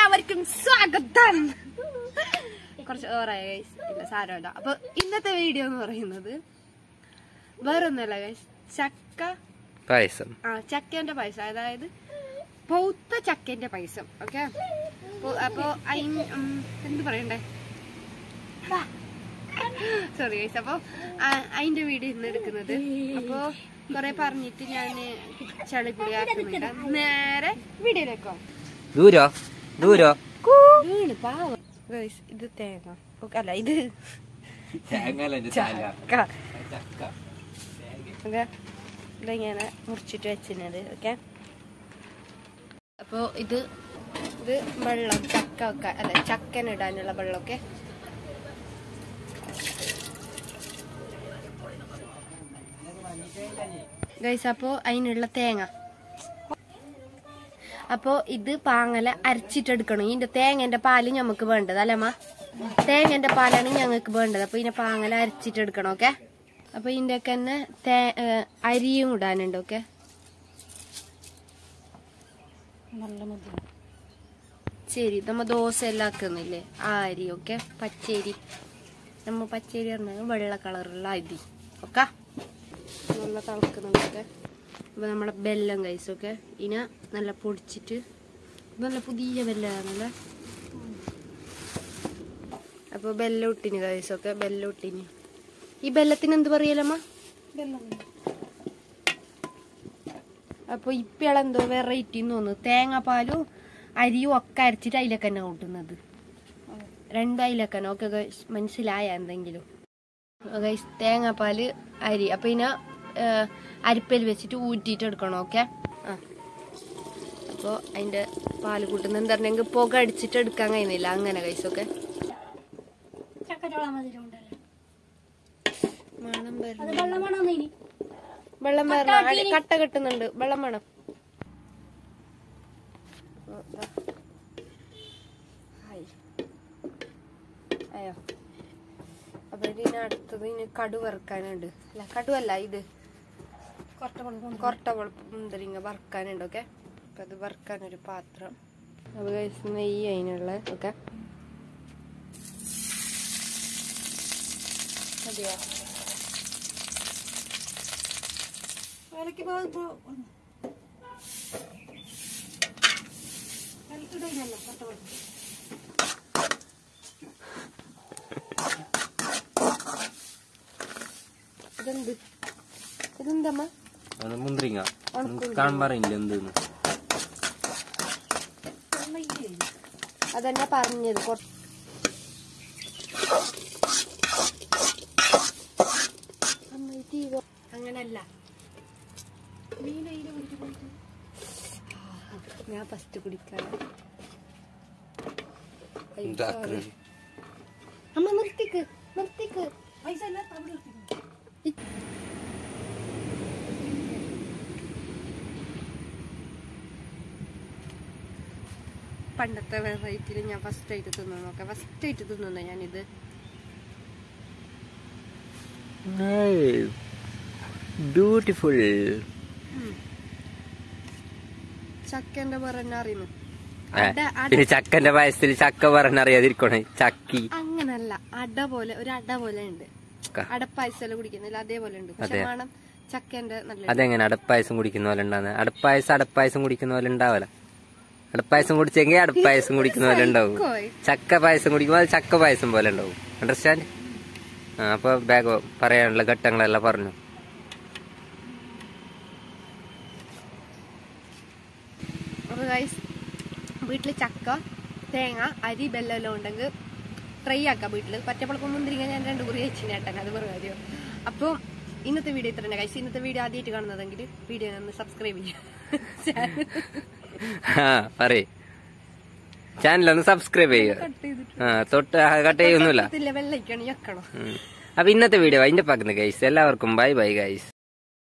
എല്ലാവർക്കും സ്വാഗതം കുറച്ച് ഓറായ ഗൈസ് ഇല്ല സാരമില്ല അപ്പൊ ഇന്നത്തെ വീഡിയോ എന്ന് പറയുന്നത് വേറൊന്നുമല്ല ഗൈസ് ചക്ക പായസം ആ ചക്കേന്റെ പൈസ അതായത് പൗത്ത ചക്കേന്റെ പൈസ ഓക്കെ അപ്പൊ അയിന് ഉം, എന്ത് പറയണ്ടേ സോറി ഗൈസ് അപ്പൊ ആ- അതിന്റെ വീഡിയോ ഇന്ന് എടുക്കുന്നത് അപ്പൊ കൊറേ പറഞ്ഞിട്ട് ഞാൻ ചളിപ്പുളി ആക്കുന്നില്ല നേരെ വീഡിയോയിലേക്കോ ദൂരോ ദൂരോ വീണ് പാവം ഗൈസ് ഇത് തേങ്ങ ഓക്കെ അല്ല ഇത് ചക്ക ഓക്കെ ഇതിങ്ങനെ മുറിച്ചിട്ട് വെച്ചിരുന്നത് ഓക്കെ അപ്പോ ഇത് ഇത് വെള്ളം ചക്ക ഒക്കെ അല്ല ചക്കനിടാനുള്ള വെള്ളമൊക്കെ ഗൈസ് അപ്പോ അതിനുള്ള തേങ്ങ അപ്പോ ഇത് പാങ്ങല അരച്ചിട്ടെടുക്കണം ഇതിന്റെ തേങ്ങന്റെ പാല് ഞമ്മക്ക് വേണ്ടത് അല്ലമ്മ തേങ്ങന്റെ പാലാണ് ഞങ്ങൾക്ക് വേണ്ടത് അപ്പൊ ഇതിനെ പാങ്ങല അരച്ചിട്ടെടുക്കണം ഓക്കെ അപ്പൊ ഇതിന്റെ ഒക്കെ തന്നെ തേ ഏ, അരിയും ഇടാനുണ്ട് ഓക്കെ ശരി നമ്മ ദോശ എല്ലാം ആക്കുന്നില്ലേ ആ അരി ഓക്കെ പച്ചരി നമ്മ പച്ചരി പറഞ്ഞാൽ വെള്ള കളറുള്ള അരി ഓക്കെ നല്ല തിളക്കുന്നുണ്ടൊക്കെ അപ്പൊ നമ്മളെ ബെല്ലം കൈസൊക്കെ ഇന നല്ല പൊടിച്ചിട്ട് ഇത് നല്ല പുതിയ ബെല്ലാണല്ലേ അപ്പൊ ബെല്ലം ഇട്ടിന് കൈസൊക്കെ ബെല്ലം ഇട്ടിന് ഈ ബെല്ലത്തിന് എന്ത് പറയലമ്മ അപ്പൊ ഇപ്പളെന്തോ വെറൈറ്റി തോന്നുന്നു തേങ്ങാപ്പാലും അരിയും ഒക്കെ അരച്ചിട്ട് അതിലേക്ക് തന്നെ കൂട്ടുന്നത് രണ്ടും അതിലേക്ക് തന്നെ ഒക്കെ മനസ്സിലായ എന്തെങ്കിലും ഗൈസ് തേങ്ങാപ്പാല് അരി അപ്പൊ ഇതിനെ അരിപ്പയിൽ വെച്ചിട്ട് ഊറ്റിയിട്ട് എടുക്കണം ഓക്കെ ആ അപ്പോൾ അതിന്റെ പാല് കൂട്ടുന്ന എന്താണെങ്കിൽ പുക അടിച്ചിട്ട് എടുക്കാൻ കഴിയുന്നില്ല അങ്ങനെ കൈസൊക്കെ മണം വരുന്നു വെള്ളം വരണം അടി- കട്ട കെട്ടുന്നുണ്ട് വെള്ളം വേണം ഓ, ദാ. ഹായ്. അയ്യോ അപ്പൊ ഇതിന് അടുത്തത് ഇനി കടു വറുക്കാനുണ്ട് അല്ല കടുവല്ല ഇത് കൊറട്ട മുന്തിരിങ്ങ വറുക്കാനുണ്ട് ഓക്കെ അപ്പൊ അത് വറുക്കാനൊരു പാത്രം അപ്പൊ guys നെയ്യ് അതിനുള്ള ഓക്കെ മതിയോ ഇതെന്ത് ഇതെന്തമ്മ അത് മുന്തിരിങ്ങ കാണാറില്ല എന്തെന്ന് അതെന്നെ പറഞ്ഞത് കൊ- അമ്മ, ഇത് ഇവ- അങ്ങനല്ല ഞാൻ ഫസ്റ്റ് കുടിക്കാൻ അമ്മ നിർത്തിക്ക് നിർത്തിക്ക് ഇ- പണ്ടത്തെ വെറൈറ്റിയിൽ ഞാൻ ഫസ്റ്റ് ആയിട്ട് തിന്നു നോക്കാം ഫസ്റ്റ് ആയിട്ട് തിന്നുന്ന ഞാനിത് ബ്യൂട്ടിഫുൾ ചക്കന്റെ പറഞ്ഞ അറിയുന്നു അട അട പിന്നെ ചക്കന്റെ പായസത്തിൽ ചക്ക പറഞ്ഞറിയാതിരിക്കണേ ചക്കി അങ്ങനല്ല അട പോലെ ഒരു അട പോലെ ഉണ്ട് ക- അടപ്പായസം കുടിക്കുന്നില്ല അതേപോലെ ഉണ്ട് പക്ഷെ അതെ. മണം ചക്കന്റെ നല്ല അതെങ്ങനെ അടപ്പായസം കുടിക്കുന്ന പോലെ ഉണ്ടാകുന്നത് അടപ്പായസം അടപ്പായസം കുടിക്കുന്ന പോലെ ഉണ്ടാവല അടപ്പായസം കുടിച്ചെങ്കിൽ അടപ്പായസം കുടിക്കുന്ന പോലെ ഉണ്ടാവും കോയ്. ചക്ക പായസം കുടിക്കുമ്പോൾ അത് ചക്ക പായസം പോലെ ഉണ്ടാവും അണ്ടർസ്റ്റാൻഡ് ആ അപ്പൊ ബാഗ് പറയാനുള്ള ഘട്ടങ്ങളെല്ലാം പറഞ്ഞു അപ്പൊ ഗൈസ് വീട്ടില് ചക്ക തേങ്ങ അരി ബെല്ലം എല്ലാം ഉണ്ടെങ്കിൽ ട്രൈ ആക്കാം വീട്ടില് പറ്റപ്പളപ്പം മുന്തിരിങ്ങ ഞാൻ രണ്ടു കുറി വെച്ചിന് ഏട്ടൻ അത് പറയാം അപ്പൊ ഇന്നത്തെ വീഡിയോ ഇത്ര തന്നെ ഗൈസ് ഇന്നത്തെ വീഡിയോ ആദ്യമായിട്ട് കാണുന്നതെങ്കിൽ വീഡിയോ ഒന്ന് സബ്സ്ക്രൈബ് ചെയ്യാം ആ പറയേ ചാനലൊന്ന് സബ്സ്ക്രൈബ് ചെയ്യുക കട്ട് ചെയ്തിട്ട് ആ തൊട്ട് കട്ട് ചെയ്യൊന്നുമില്ല വെള്ളയ്ക്കാണ് ഞക്കണം ഉം. അപ്പൊ ഇന്നത്തെ വീഡിയോ അതിന്റെ പക്കുന്ന ഗൈസ് എല്ലാവർക്കും ബൈ ബൈ ഗൈസ്